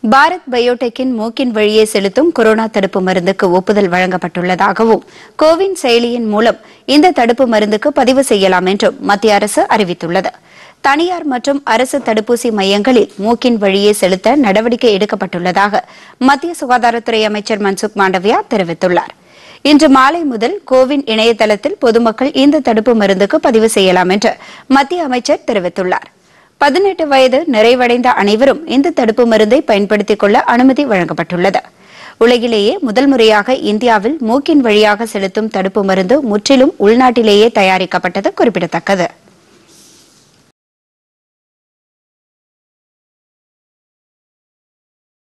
பாரத் பயோடெக்கின் மூக்கின் வழியே செலுத்தும் கொரோனா தடுப்பு மருந்துக்கு ஒப்புதல் வழங்கப்பட்டுள்ளதாகவும் கோவின் செயலியின் மூலம் இந்த தடுப்பு மருந்துக்கு பதிவு செய்யலாம் என்றும் மத்திய அரசு அறிவித்துள்ளது தனியார் மற்றும் அரசு தடுப்பூசி மையங்களில் மூக்கின் வழியே செலுத்த நடவடிக்கை எடுக்கப்பட்டுள்ளதாக மத்திய சுகாதாரத்துறை அமைச்சர் மன்சுக் மாண்டவியா தெரிவித்துள்ளார் இன்று மாலை முதல் கோவின் இணையதளத்தில் பொதுமக்கள் இந்த தடுப்பு மருந்துக்கு பதிவு செய்யலாம் என்று மத்திய அமைச்சர் தெரிவித்துள்ளார் பதினெட்டு வயது நிறைவடைந்த அனைவரும் இந்த தடுப்பு மருந்தை பயன்படுத்திக் கொள்ள அனுமதி வழங்கப்பட்டுள்ளது உலகிலேயே முதல் முறையாக இந்தியாவில் மூக்கின் வழியாக செலுத்தும் தடுப்பு மருந்து முற்றிலும் உள்நாட்டிலேயே தயாரிக்கப்பட்டது குறிப்பிடத்தக்கது